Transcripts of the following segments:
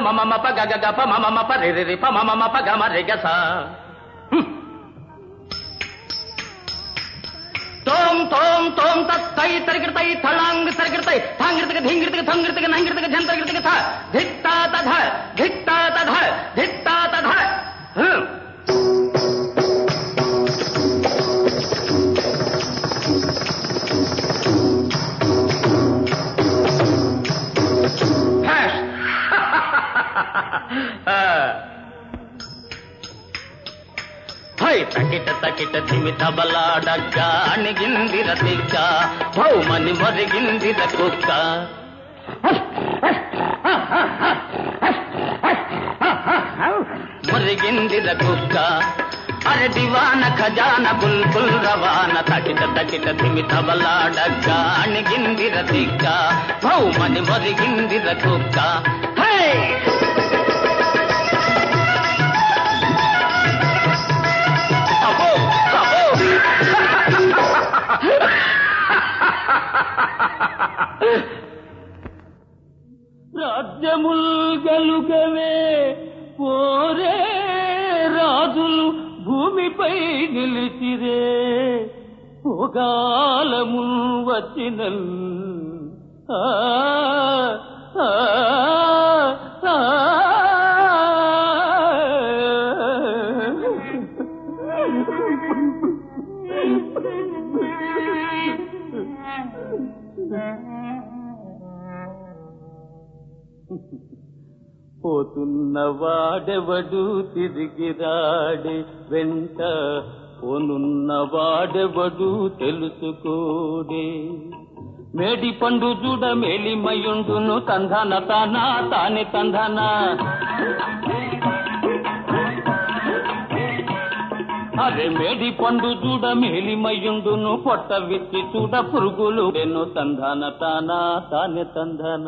మ మ మ ప గ గ గ ప మ మ మ ప రి రి రి ప మ మ మ ప గ మ రి గ స హ్మ్. తోం తోం తోం తత్ తై తరిగిడతై తళాంగ్ తరిగిడతై థాంగిడతక ధింగిడతక థంగిడతక నంగిడతక ఝంతరిగిడతక థ ధిత్తా తధ ధిత్తా తధ ధిత్తా తధ హ్మ్. హ్యాష్. ఆ. హై తకిట తకిట దిమి తబలాడగ్గ అణిగిందిర తిక్క భౌమని మరిగిందిర కుక్క మురిగిందిర కుక్క అరే దివాన ఖజాన బుల్బుల్ రవాన తకిట తకిట దిమి తబలాడగ్గ అణిగిందిర తిక్క భౌమని మరిగిందిర కుక్క హై అబ్బో అబ్బో రాజ్యముల్ గలుగవే పోరే రాజులు భూమిపై నిలిచిరే భోగాలము వచ్చిన ఆ ఆ, ఆ, పోతున్న వాడెవడు తిరిగి రాడే వెంట పోనున్న వాడెవడు తెలుసుకోడే మేడి పండు జుడ మేలిమయుండును తంధన తానా తాని తంధన అరే మేడి పండు చూడ మేలిమయుండును పొట్ట విచ్చి చూడ పురుగులు ఎన్నో తంధన తానా తాని తంధన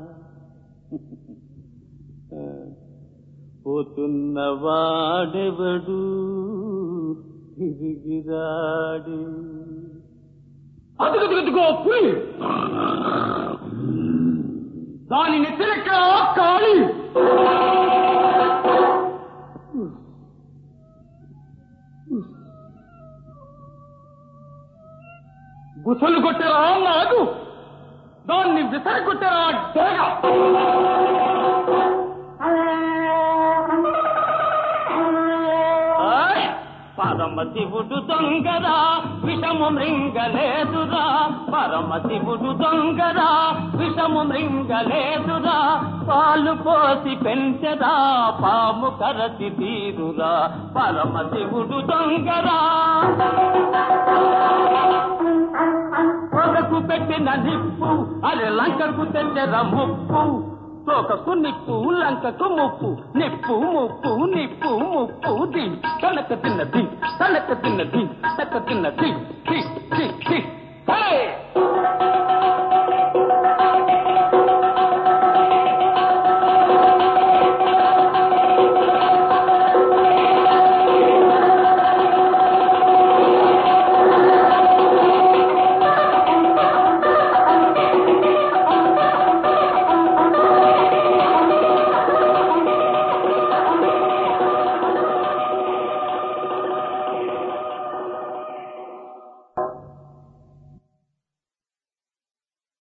పోతున్న వాడెవడు తిరిగి రాడి అదుగుదుగుదుగో పులి దానిని తిరక్క కాళి గుసలు కొట్టరా నాగు దాన్ని విసరి కొట్టరా డేగ ఆయ్! పరమ శివుడు దొంగరా విషము మృంగలేదురా పరమ శివుడు దొంగరా విషము మృంగలేదురా పాలు పోసి పెంచరా పాము కరసి తీరురా పరమ శివుడు దొంగరా పొగకు పెట్టిన నిప్పు అరే లంకకు తెచ్చర ముప్పు తోకకు నిప్పు లంకకు ముప్పు నిప్పు ముప్పు నిప్పు ముప్పు ది తనక తిన్నది తనక తిన్నది తక్క తిన్నది